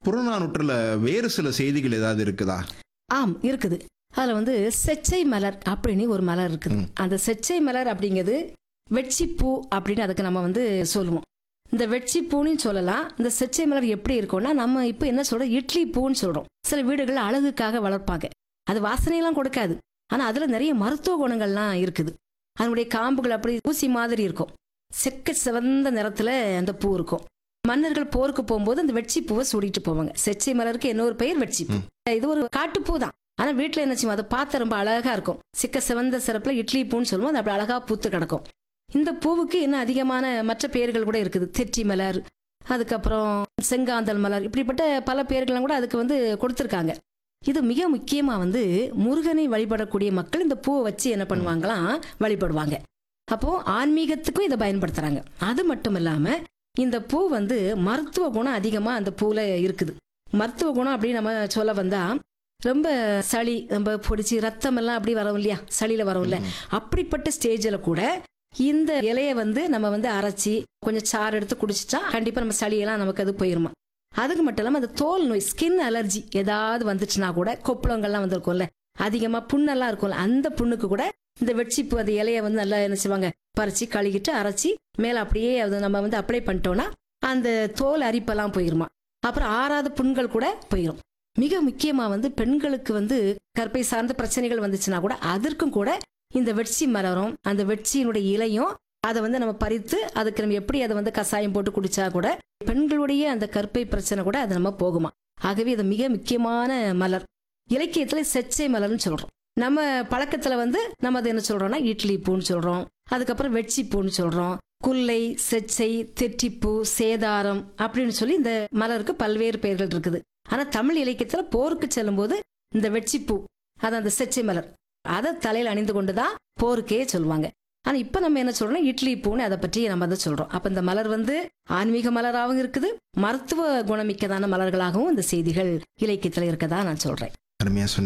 புறநானூற்றுல வேறு சில செய்திகள் ஏதாவது இருக்குதா ஆம் இருக்குது அதுல வந்து செச்சை மலர் அப்படின்னு ஒரு மலர் இருக்குது அந்த செச்சை மலர் அப்படிங்கிறது வெட்சிப்பூ அப்படின்னு அதுக்கு நம்ம வந்து சொல்லுவோம் இந்த வெட்சிப்பூன்னு சொல்லலாம் இந்த செச்சை மலர் எப்படி இருக்கும்னா நம்ம இப்போ என்ன சொல்றோம் இட்லி பூன்னு சொல்றோம் சில வீடுகள் அழகுக்காக வளர்ப்பாங்க அது வாசனையெல்லாம் கொடுக்காது ஆனா அதுல நிறைய மருத்துவ குணங்கள்லாம் இருக்குது அதனுடைய காம்புகள் அப்படி ஊசி மாதிரி இருக்கும் செக்க சிவந்த நிறத்துல அந்த பூ இருக்கும் மன்னர்கள் போருக்கு போகும்போது அந்த வெட்சி பூவை சூடிட்டு போவாங்க செச்சை மலருக்கு இன்னொரு பெயர் வெட்சி பூ இது ஒரு காட்டுப்பூ தான் ஆனா வீட்டுல என்ன செய்வோம் அதை பார்த்த ரொம்ப அழகா இருக்கும் சிக்க சிவந்த சிறப்புல இட்லி பூன்னு சொல்லுவோம் அது அப்படி அழகா பூத்து கிடக்கும் இந்த பூவுக்கு இன்னும் அதிகமான மற்ற பெயர்கள் கூட இருக்குது தெற்றி மலர் அதுக்கப்புறம் செங்காந்தல் மலர் இப்படிப்பட்ட பல பெயர்கள்லாம் கூட அதுக்கு வந்து கொடுத்துருக்காங்க இது மிக முக்கியமா வந்து முருகனை வழிபடக்கூடிய மக்கள் இந்த பூவை வச்சு என்ன பண்ணுவாங்களாம் வழிபடுவாங்க அப்போ ஆன்மீகத்துக்கும் இதை பயன்படுத்துறாங்க அது மட்டும் இல்லாம இந்த பூ வந்து மருத்துவ குணம் அதிகமா அந்த பூல இருக்குது மருத்துவ குணம் அப்படின்னு நம்ம சொல்ல வந்தா ரொம்ப சளி ரொம்ப பொடிச்சு ரத்தம் எல்லாம் அப்படி வரும் இல்லையா சளியில வரும்ல அப்படிப்பட்ட ஸ்டேஜில் கூட இந்த இலைய வந்து நம்ம வந்து அரைச்சி கொஞ்சம் சாறு எடுத்து குடிச்சிட்டா கண்டிப்பா நம்ம சளியெல்லாம் நமக்கு அது போயிருமா அதுக்கு மட்டும் இல்லாம அந்த தோல் நோய் ஸ்கின் அலர்ஜி ஏதாவது வந்துச்சுன்னா கூட கொப்பளங்கள்லாம் வந்திருக்கும்ல அதிகமா புண்ணெல்லாம் இருக்கும்ல அந்த புண்ணுக்கு கூட இந்த வெட்சிப்பு அந்த இலைய வந்து நல்லா என்ன செய்வாங்க பறிச்சு கழுகிட்டு அரைச்சி மேல அப்படியே அது நம்ம வந்து அப்ளை பண்ணிட்டோம்னா அந்த தோல் அரிப்பெல்லாம் போயிருமா அப்புறம் ஆறாத புண்கள் கூட போயிடும் மிக முக்கியமா வந்து பெண்களுக்கு வந்து கற்பை சார்ந்த பிரச்சனைகள் வந்துச்சுன்னா கூட அதற்கும் கூட இந்த வெட்சி மலரும் அந்த வெட்சியினுடைய இலையும் அதை வந்து நம்ம பறித்து அதுக்கு நம்ம எப்படி அதை வந்து கஷாயம் போட்டு குடிச்சா கூட பெண்களுடைய அந்த கற்பை பிரச்சனை கூட அது நம்ம போகுமா ஆகவே இது மிக முக்கியமான மலர் இலக்கியத்துல செச்சை மலர்னு சொல்றோம் நம்ம பழக்கத்துல வந்து நம்ம அதை என்ன சொல்றோம்னா இட்லி பூன்னு சொல்றோம் அதுக்கப்புறம் வெட்சி பூன்னு சொல்றோம் குல்லை செச்சை தெற்றிப்பூ சேதாரம் அப்படின்னு சொல்லி இந்த மலருக்கு பல்வேறு பெயர்கள் இருக்குது ஆனா தமிழ் இலக்கியத்துல போருக்கு செல்லும்போது இந்த வெட்சிப்பூ அது அந்த செச்சை மலர் அதை தலையில் அணிந்து கொண்டுதான் போருக்கே சொல்லுவாங்க ஆனா இப்ப நம்ம என்ன சொல்றோம் இட்லி பூன்னு அதை பற்றி நம்ம அதை சொல்றோம் அப்ப இந்த மலர் வந்து ஆன்மீக மலராகவும் இருக்குது மருத்துவ குணமிக்கதான மலர்களாகவும் இந்த செய்திகள் இலக்கியத்துல இருக்கதா நான் சொல்றேன் அருமையா சொன்னீங்க